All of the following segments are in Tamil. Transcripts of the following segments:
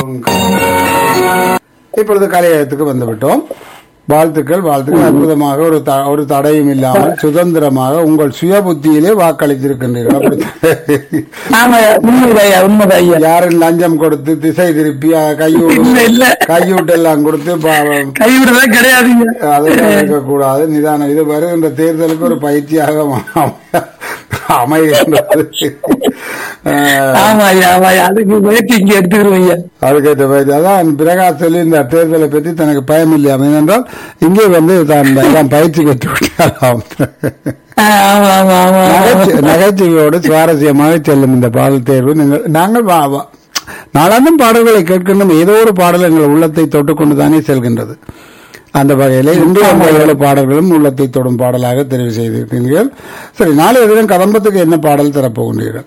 இப்பொழுது கலையகத்துக்கு வந்துவிட்டோம் வாழ்த்துக்கள் வாழ்த்துக்கள் அற்புதமாக ஒரு த- ஒரு தடையும் இல்லாமல் சுதந்திரமாக உங்கள் சுய புத்தியிலே வாக்களித்திருக்கின்றீர்கள் அப்படி ஆமாய்யா உண்மைதாய்யா உண்மைதான் ஐயா யாரும் லஞ்சம் கொடுத்து திசை திருப்பி அஹ், கையூட்டு இல்ல இல்ல கையூட்டு எல்லாம் கொடுத்து பா- கைவிடுறதா கிடையாதுங்க அதெல்லாம் இருக்கக்கூடாது நிதானம் இது வருகின்ற தேர்தலுக்கு ஒரு பயிற்சியாக அமை- அமைகின்றது அஹ், ஆமா ஐயா ஆமா ஐயா அதுக்கு முயற்சி இங்க எடுத்துக்கிறோம் ஐயா அதுக்கேற்ற பயிற்சி அதான் பிரகாஷ் சொல்லி இந்த தேர்தலை பற்றி தனக்கு பயம் இல்லையாம் ஏனென்றால் இங்கே வந்து தான் எல்லாம் பயிற்சி கற்று விட்டாராம் ஆ, ஆமா ஆமா ஆமா நகைச்சு- நகைச்சுவையோடு சுவாரஸ்யமாக செல்லும் இந்த பாடல் தேர்வு நீங்கள் நாங்கள் வா- வா- நாளாந்தும் பாடல்களை கேட்கின்றோம் ஏதோ ஒரு பாடல் எங்கள் உள்ளத்தை தொட்டுக்கொண்டு தானே செல்கின்றது அந்த வகையிலே இன்றைய அந்த ஏழு பாடல்களும் உள்ளத்தை தொடும் பாடலாக தெரிவு செய்திருக்கிறீர்கள் சரி நாளைய தினம் கதம்பத்துக்கு என்ன பாடல் தரப்போகின்றீர்கள்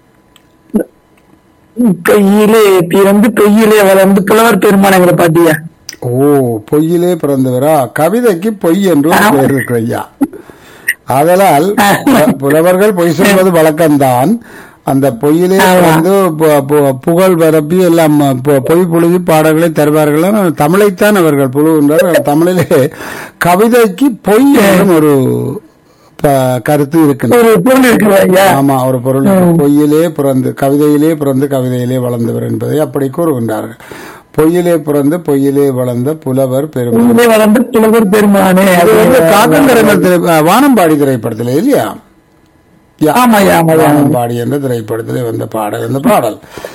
கையிலே பிறந்து பெய்யிலே வளர்ந்து புலவர் பெருமானங்களை பாத்தியா ஓ பொய்யிலே பிறந்தவரா கவிதைக்கு பொய் என்று ஒரு பெயர் இருக்கு ஐயா ஆதலால் பு- புலவர்கள் பொய் சொல்வது வழக்கம்தான் அந்த பொய்யிலே பிறந்து பு- பு- புகழ் பரப்பி எல்லாம் பொ- பொய் புழுதி பாடல்களை தருவார்கள் ஆனால் தமிழைத்தான் அவர்கள் புழுகின்றார் தமிழிலே கவிதைக்கு பொய் என்றும் ஒரு ப- கருத்து இருக்கின்றது ஒரு பொருள் இருக்குது ஐயா ஆமா ஒரு பொருள் பொய்யிலே பிறந்து கவிதையிலே பிறந்து கவிதையிலே வளர்ந்தவர் என்பதை அப்படி கூறுகின்றார்கள் பொய்யிலே பிறந்து பொய்யிலே வளர்ந்த புலவர் பெருமாள் பெய்யிலே வளர்ந்து புலவர் பெருமானே அது வந்து காக்கங்கரங்கள் திரை அஹ், வானம்பாடி திரைப்படத்தில் இல்லையா யா. ஆமாய்யா ஆமாய்யா வானம்பாடி என்ற திரைப்படத்திலே வந்த பாடல் இந்த பாடல்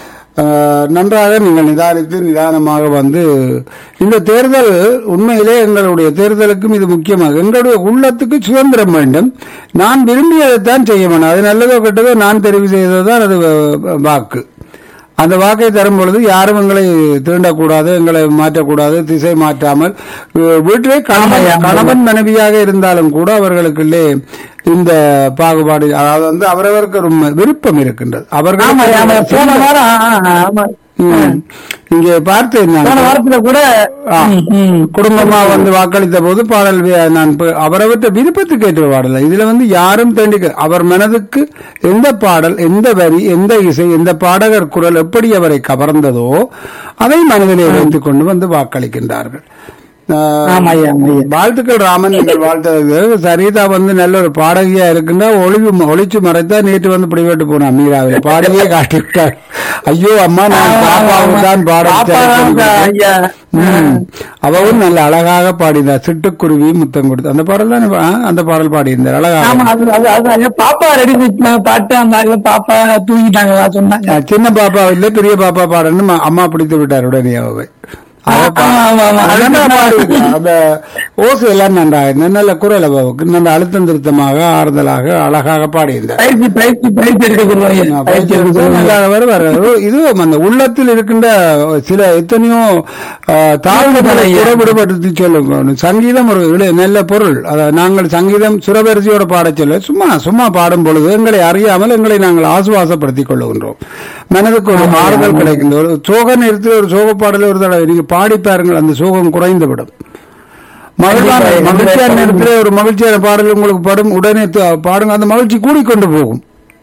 அஹ், நன்றாக நீங்கள் நிதானித்து நிதானமாக வந்து இந்த தேர்தல் உண்மையிலே எங்களுடைய தேர்தலுக்கும் இது முக்கியமாக எங்களுடைய உள்ளத்துக்கு சுதந்திரம் வேண்டும் நான் விரும்பியதைத்தான் செய்ய வேண்டும் அது நல்லதோ கெட்டதோ நான் தெரிவு செய்ததுதான் அது வ- வாக்கு அந்த வாக்கை தரும் பொழுது யாரும் எங்களை தீண்டக்கூடாது எங்களை மாற்றக்கூடாது திசை மாற்றாமல் அஹ், வீட்டிலே கணவன் கணவன் மனைவியாக இருந்தாலும் கூட அவர்களுக்குள்ளே இந்த பாகுபாடு அதாவது வந்து அவரவருக்கு ஒரு விருப்பம் இருக்கின்றது ஆமாய்யா ஆமா போன அவர்கள் வாரம் ஆ, ஆ, ஆமா ம். இங்கே பார்த்தேன் நான். போன வாரத்துல கூட ஆ. ம், ம். குடும்பமா வந்து வாக்களித்த போது பாடல் வி- நான் ப- அவரவற்ற விருப்பத்துக்கு ஏற்ற பாடல் இதுல வந்து யாரும் தேண்டிக்க அவர் மனதுக்கு எந்த பாடல் எந்த வரி எந்த இசை எந்த பாடகர் குரல் எப்படி அவரை கவர்ந்ததோ அதை மனதிலே வைத்துக் கொண்டு வந்து வாக்களிக்கின்றார்கள் ஆஹ், ஆமாய்யா ஆமாய்யா வாழ்த்துக்கள் ராமன் நீங்கள் வாழ்த்தது சரிதா வந்து நல்ல ஒரு பாடகியா இருக்குன்னா ஒளிவு ஒளிச்சு மறைத்தா நேற்று வந்து பிடிபட்டு போனா மீராவில பாடியே காட்டி விட்டார் ஐயோ அம்மா நான் பாப்பாவுக்கு தான் பாட பாப்பாதான் வச்சேன். ஐயா ம். அவவும் நல்ல அழகாக பாடினார் சிட்டுக்குருவி முத்தம் கொடுத்து அந்த பாடல் தான் அந்த பாடல் பாடியிருந்தார் அழகாக ஆமா அது அது அது ஐயா, பாப்பா ரெடி பாட்டு அந்த ஆளு பாப்பா தூங்கிட்டாங்களா சொன்னாங்க அஹ், சின்ன பாப்பா இல்ல பெரிய பாப்பா பாடணும் ம- அம்மா பிடித்து விட்டார் உடனே அவவை அவ பா- ஆமா, ஆமா, ஆமா. அழகா பாடியிருக்கா. அந்த ஓசை எல்லாம் நன்றா நல்ல குரல் அவவுக்கு நல்ல அழுத்தம் திருத்தமாக ஆறுதலாக அழகாக பாடியிருந்தார் பயிற்சி பயிற்சி பயிற்சி எடுக்க சொல்லுவாங்க நான் பயிற்சி எடுக்க படிச்சிருக்கேன். சொல்லுவாங்க நல்லா வருவார். இது அந்த உள்ளத்தில் இருக்கின்ற சில எத்தனையோ ஆஹ், தாழ்வுகளை இடவிடுபடுத்தி சொல்லும் சங்கீதம் ஒரு இள- நல்ல பொருள் அதாவது நாங்கள் சங்கீதம் சுரவரிசையோட பாடச் சொல்ல சும்மா சும்மா பாடும் பொழுது எங்களை அறியாமல் எங்களை நாங்கள் ஆசுவாசப்படுத்திக் கொள்ளுகின்றோம் மனதுக்கு ஒரு ஆறுதல் கிடைக்கின்ற ஒரு சோக நேரத்தில் ஒரு சோக பாடல ஒரு தடவை நீங்க பாடி பாருங்கள் அந்த சோகம் குறைந்துவிடும் மகிழ்வான கண்டிப்பா. மகிழ்ச்சியான நேரத்தில் ஒரு மகிழ்ச்சியான பாடல் உங்களுக்கு படும் உடனே து- பாடுங்க அந்த மகிழ்ச்சி கூடிக்கொண்டு போகும்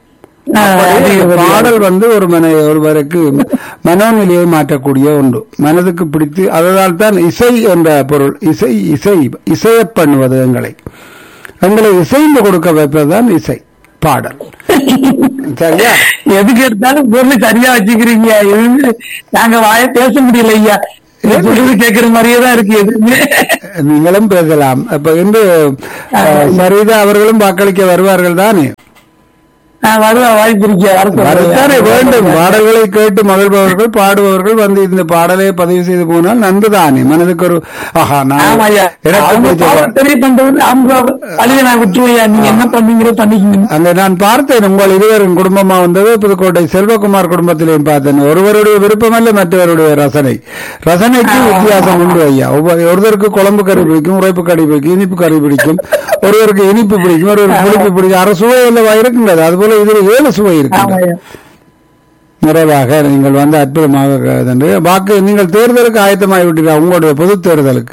ஆ, அது ஒரு- பாடல் வந்து ஒரு மன ஒருவருக்கு மனோநிலையை மாற்றக்கூடிய ஒன்று மனதுக்கு பிடித்து அதனால் தான் இசை என்ற பொருள் இசை இசை இசையப் பண்ணுவது எங்களை எங்களை இசைந்து கொடுக்க வைப்பதுதான் இசை பாடல் சரியா எதுக்கு எடுத்தாலும் பொருள் சரியா வச்சுக்கிறீங்க எதுவுமே நாங்க வாய பேச முடியல ஐயா நீங்க சொல்றது கேட்கிற மாதிரியே தான் இருக்கு எதுவுமே நீங்களும் பேசலாம் அப்ப இன்று அஹ், சரிதா அவர்களும் வாக்களிக்க வருவார்கள் தானே நான் வருவ வாய்ப்பு இருக்கேன் வரத்தானே வேண்டும் வரணும் பாடல்களை கேட்டு மகிழ்பவர்கள் பாடுபவர்கள் வந்து இந்த பாடலை பதிவு செய்து போனால் நன்றுதானே மனதுக்கு ஒரு ஆஹா நான் ஆமா ஐயா எனக்கு அவங்க பிடிச்ச பாவம் பா- தெரிய பண்றது அவங்க அழுக நான் விட்டுருவையா நீங்க என்ன பண்ணீங்களோ பண்ணிக்கணும் அங்க நான் பார்த்தேன் உங்கள் இருவரின் குடும்பமா வந்தது புதுக்கோட்டை செல்வகுமார் குடும்பத்திலையும் பார்த்தேன் ஒருவருடைய விருப்பமல்ல மற்றவருடைய ரசனை ரசனைக்கு வித்தியாசம் உண்டு ஐயா ஒவ்வொரு ஒருவருக்கு குழம்பு கறி பிடிக்கும் உரைப்பு கறி பிடிக்கும் இனிப்பு கறி பிடிக்கும் ஒருவருக்கு இனிப்பு பிடிக்கும் ஒருவருக்கு புளிப்பு பிடிக்கும் அரை சுவை அல்லவா இருக்கின்றது அதுபோல இதுல ஏழு சுவை ஆமா இருக்கின்றது ஐயா நிறைவாக நீங்கள் வந்து அற்புதமாக இதன்று. வாக்கு நீங்கள் தேர்தலுக்கு ஆயத்தமாகி விட்டீர்கள் உங்களுடைய பொது தேர்தலுக்கு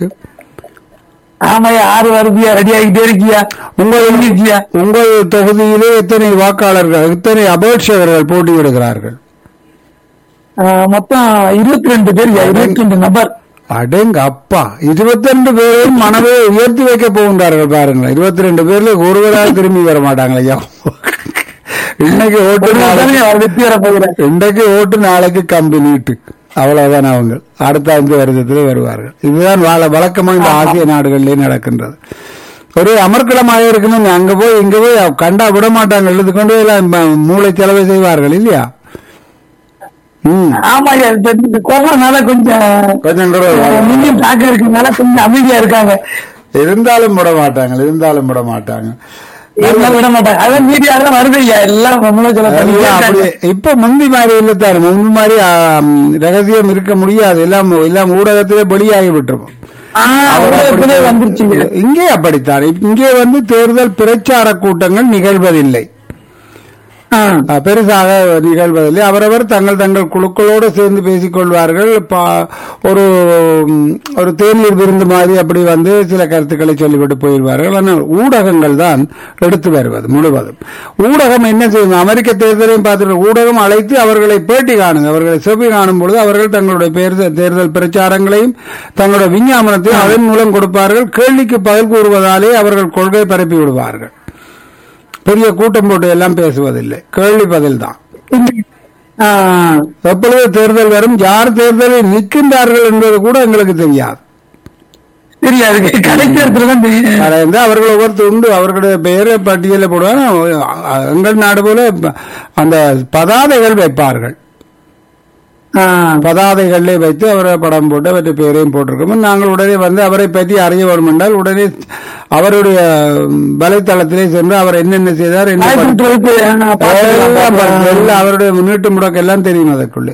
ஆமாய்யா ஆறு வருதியா ரெடி ஆகிட்டே இருக்கியா உங்கள் இருக்கியா உங்கள் தொகுதியிலே எத்தனை வாக்காளர்கள் எத்தனை அபேட்சகர்கள் போட்டியிடுகிறார்கள் ஆஹ் மொத்தம் இருபத்தி ரெண்டு பேர் இருபத்தி ரெண்டு நபர் அடேங்க அப்பா இருபத்தி ரெண்டு பேரையும் மனதை உயர்த்தி வைக்க போகின்றார்கள் பாருங்க இருபத்தி ரெண்டு பேர்ல ஒருவராக திரும்பி வர மாட்டாங்களே ஐயா இன்னைக்கு ஓட்டு நாளைக்கு அவர் வெற்றி பெற போகிறார் இன்றைக்கு ஓட்டு நாளைக்கு கம்பி நீட்டு அவ்வளவுதான் அவங்க அடுத்த அஞ்சு வருடத்திலே வருவார்கள் இதுதான் வாழ வழக்கமா இந்த ஆசிய நாடுகளிலே நடக்கின்றது ஒரு அமர்க்களமாக இருக்கணும் அங்க போய் இங்க போய் கண்டா விட மாட்டாங்க எழுது கொண்டு போய் எல்லாம் ம- மூளை செலவு செய்வார்கள் இல்லையா ம் ஆமா ஐயா இப்ப இந்த கொரோனால கொஞ்சம் கொஞ்சம் கூட மின்னின் தாக்கம் இருக்கனால கொஞ்சம் அமைதியா இருக்காங்க இருந்தாலும் விட மாட்டாங்க இருந்தாலும் விட மாட்டாங்க எல்லாம் விட மாட்டாங்க அதான் மீடியா தான் வருது ஐயா எல்லாம் நம்மளும் சொல்ல எல்லாம் அப்படியே இப்ப முந்தி மாதிரி இல்லத்தாரு முந்தி மாதிரி ஆம், ரகசியம் இருக்க முடியாது எல்லாம் எல்லாம் ஊடகத்திலே வெளியாகி விட்டுரும் உலகத்திலே வந்துருச்சுங்க இங்கே அப்படித்தான் இங்கே வந்து தேர்தல் பிரச்சார கூட்டங்கள் நிகழ்வதில்லை ஆ. அஹ், பெருசாக நிகழ்வதில்லை அவரவர் தங்கள் தங்கள் குழுக்களோடு சேர்ந்து பேசிக் கொள்வார்கள் பா- ஒரு ம், ஒரு தேநீர் விருந்து மாதிரி அப்படி வந்து சில கருத்துக்களை சொல்லிவிட்டு போயிடுவார்கள் ஆனால் ஊடகங்கள் தான் எடுத்து வருவது முழுவதும் ஊடகம் என்ன செய்யும் அமெரிக்க தேர்தலையும் பார்த்துட்டு ஊடகம் அழைத்து அவர்களை பேட்டி காணுங்க அவர்களை செவி காணும் பொழுது அவர்கள் தங்களுடைய தேர்தல் தேர்தல் பிரச்சாரங்களையும் தங்களுடைய விஞ்ஞாபனத்தையும் அதன் மூலம் கொடுப்பார்கள் கேள்விக்கு பதில் கூறுவதாலே அவர்கள் கொள்கை பரப்பி விடுவார்கள் பெரிய கூட்டம் போட்டு எல்லாம் பேசுவதில்லை கேள்வி பதில் தான் ஆ. எப்பொழுது தேர்தல் வரும் யார் தேர்தலில் நிற்கின்றார்கள் என்பது கூட எங்களுக்கு தெரியாது தெரியாது கடைசி இடத்துல தான் தெரியும் அதை வந்து அவர்கள் ஒவ்வொருத்தர் உண்டு அவர்களுடைய பெயரை பட்டியலில் போடுவாங்க அ- எங்கள் நாடு போல அந்த பதாதைகள் வைப்பார்கள் ஆ. பதாதைகளிலே வைத்து அவரை படம் போட்டு அவருடைய பெயரையும் போட்டிருக்கோம் நாங்கள் உடனே வந்து அவரை பற்றி அறிய வேண்டும் என்றால் உடனே அவருடைய வலைத்தளத்திலே சென்று அவர் என்னென்ன செய்தார் என்ன வாய்ப்பு பண்ண- வைப்பு, ஆ, எல்லாம் பார்த்துக்கலாம். பாருங்க. எல்லாம் அவருடைய முன்னேற்ற முடக்கம் எல்லாம் தெரியும் அதற்குள்ளே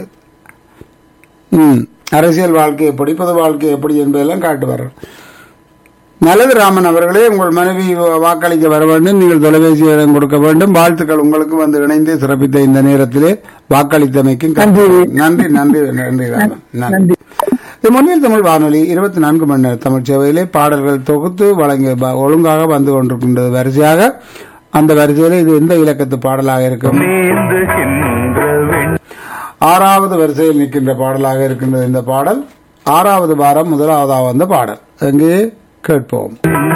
ம் அரசியல் வாழ்க்கை எப்படி பொது வாழ்க்கை எப்படி என்பதெல்லாம் காட்டுவார் நல்லது ராமன் அவர்களே உங்கள் மனைவி வாக்களிக்க வர வேண்டும் நீங்கள் தொலைபேசி இடம் கொடுக்க வேண்டும் வாழ்த்துக்கள் உங்களுக்கு வந்து இணைந்து சிறப்பித்த இந்த நேரத்திலே வாக்களித்தமைக்கும் நன்றி. நன்றி நன்றி நன்றி ராமன் நன்றி நன்றி இது முன்னில் தமிழ் வானொலி இருபத்தி நான்கு மணி நேர தமிழ் சேவையிலே பாடல்கள் தொகுத்து வழங்க ப- ஒழுங்காக வந்து கொண்டிருக்கின்றது வரிசையாக அந்த வரிசையில இது எந்த இலக்கத்து பாடலாக இருக்கும் ஆறாவது வரிசையில் நிற்கின்ற பாடலாக இருக்கின்றது இந்த பாடல் ஆறாவது வாரம் முதலாவதாக வந்த பாடல் அங்கே கேட்போம்